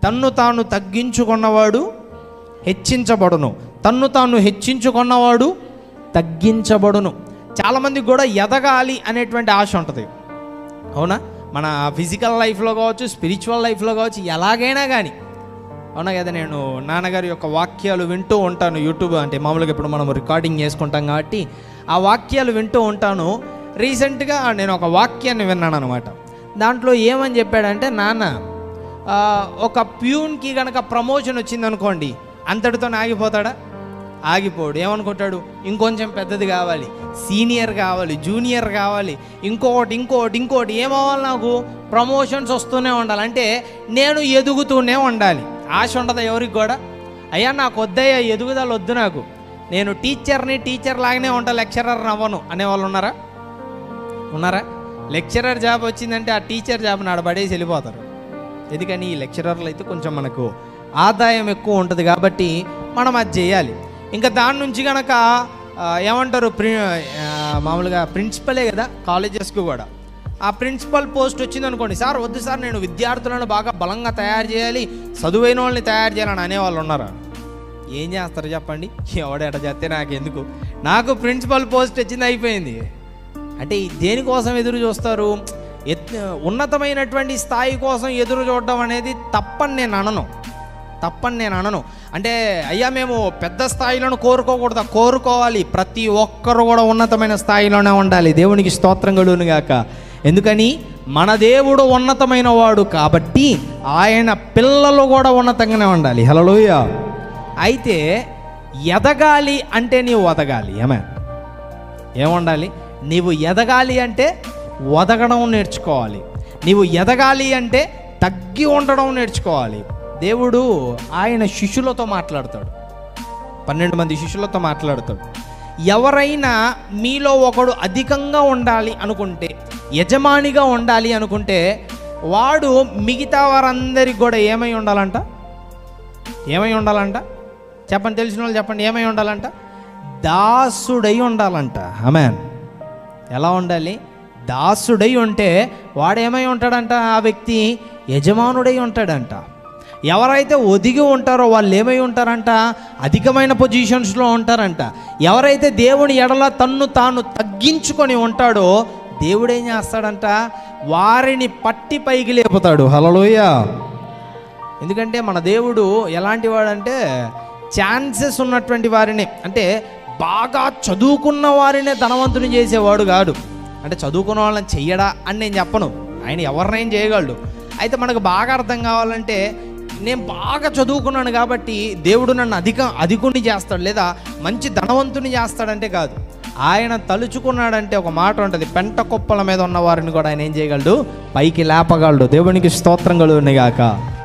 తన్ను తాను తగ్గించుకున్నవాడు హెచ్చించబడును తన్ను తాను హెచ్చించుకున్నవాడు తగ్గించబడును చాలామందికి కూడా ఎదగాలి అనేటువంటి ఆశ ఉంటుంది అవునా మన ఫిజికల్ లైఫ్లో కావచ్చు స్పిరిచువల్ లైఫ్లో కావచ్చు ఎలాగైనా కానీ అవునా కదా నేను నాన్నగారి యొక్క వాక్యాలు వింటూ ఉంటాను యూట్యూబ్ అంటే మామూలుగా ఇప్పుడు మనం రికార్డింగ్ చేసుకుంటాం కాబట్టి ఆ వాక్యాలు వింటూ ఉంటాను రీసెంట్గా నేను ఒక వాక్యాన్ని విన్నాను అనమాట దాంట్లో ఏమని చెప్పాడంటే నాన్న ఆ, ఒక ప్యూన్కి కనుక ప్రమోషన్ వచ్చింది అనుకోండి అంతటితో ఆగిపోతాడా ఆగిపోడు ఏమనుకుంటాడు ఇంకొంచెం పెద్దది కావాలి సీనియర్ కావాలి జూనియర్ కావాలి ఇంకొకటి ఇంకోటి ఇంకోటి ఏమవ్వాలి నాకు ప్రమోషన్స్ వస్తూనే ఉండాలి అంటే నేను ఎదుగుతూనే ఉండాలి ఆశ ఉండదు ఎవరికి కూడా అయ్యా నాకు వద్దయ్యా ఎదుగుదల వద్దు నాకు నేను టీచర్ని టీచర్ లాగానే ఉంటా లెక్చరర్ అవ్వను అనేవాళ్ళు ఉన్నారా ఉన్నారా లెక్చరర్ జాబ్ వచ్చిందంటే ఆ టీచర్ జాబ్ నాడబడేసి వెళ్ళిపోతారు ఎందుకని ఈ లెక్చరర్లు అయితే కొంచెం మనకు ఆదాయం ఎక్కువ ఉంటుంది కాబట్టి మనం అది చేయాలి ఇంకా దాని నుంచి కనుక ఆ, ఏమంటారు ప్రి ఆ, మామూలుగా ప్రిన్సిపలే కదా కాలేజెస్కి కూడా ఆ ప్రిన్సిపల్ పోస్ట్ వచ్చింది అనుకోండి సార్ వద్దు సార్ నేను విద్యార్థులను బాగా బలంగా తయారు చేయాలి చదువైన వాళ్ళని తయారు చేయాలని అనేవాళ్ళు ఉన్నారా ఏం చేస్తారు చెప్పండి ఎవడెట చేస్తే నాకు ఎందుకు నాకు ప్రిన్సిపల్ పోస్ట్ వచ్చింది అయిపోయింది అంటే ఈ దేనికోసం ఎదురు చూస్తారు ఎత్ ఉన్నతమైనటువంటి స్థాయి కోసం ఎదురు చూడడం అనేది తప్పని నేను అనను తప్పని నేను అనను అంటే అయ్యా మేము పెద్ద స్థాయిలను కోరుకోకూడదు కోరుకోవాలి ప్రతి ఒక్కరు కూడా ఉన్నతమైన స్థాయిలోనే ఉండాలి దేవునికి స్తోత్రం కలుగును గాక ఎందుకని మన దేవుడు ఉన్నతమైన వాడు కాబట్టి ఆయన పిల్లలు కూడా ఉన్నతంగానే ఉండాలి హలోయ అయితే ఎదగాలి అంటే నీవు వదగాలి ఏమే ఏముండాలి నీవు ఎదగాలి అంటే వదగడం నేర్చుకోవాలి నీవు ఎదగాలి అంటే తగ్గి ఉండడం నేర్చుకోవాలి దేవుడు ఆయన శిష్యులతో మాట్లాడతాడు పన్నెండు మంది శిష్యులతో మాట్లాడతాడు ఎవరైనా మీలో ఒకడు అధికంగా ఉండాలి అనుకుంటే యజమానిగా ఉండాలి అనుకుంటే వాడు మిగతా వారందరికి కూడా ఏమై ఉండాలంట ఏమై ఉండాలంట చెప్పండి తెలిసిన వాళ్ళు చెప్పండి ఏమై ఉండాలంట దాసుడై ఉండాలంట అమెన్ ఎలా ఉండాలి దాసుడై ఉంటే వాడేమై ఉంటాడంట ఆ వ్యక్తి యజమానుడై ఉంటాడంట ఎవరైతే ఒదిగి ఉంటారో వాళ్ళు ఏమై ఉంటారంట అధికమైన పొజిషన్స్లో ఉంటారంట ఎవరైతే దేవుని ఎడల తన్ను తాను తగ్గించుకొని ఉంటాడో దేవుడు ఏం చేస్తాడంట వారిని పట్టి పైకి లేపుతాడు హలలోయ ఎందుకంటే మన దేవుడు ఎలాంటి వాడంటే ఛాన్సెస్ ఉన్నటువంటి వారిని అంటే బాగా చదువుకున్న వారినే ధనవంతుని చేసేవాడు కాదు అంటే చదువుకున్న వాళ్ళని చెయ్యడా అని నేను చెప్పను ఆయన ఎవరినైనా చేయగలడు అయితే మనకు బాగా అర్థం కావాలంటే నేను బాగా చదువుకున్నాను కాబట్టి దేవుడు నన్ను అధిక అధికుని చేస్తాడు లేదా మంచి ధనవంతుని చేస్తాడంటే కాదు ఆయన తలుచుకున్నాడంటే ఒక మాట ఉంటుంది పెంట కుప్పల మీద ఉన్న వారిని కూడా ఆయన ఏం చేయగలడు పైకి లేపగలడు దేవునికి స్తోత్రం కలుగునిగాక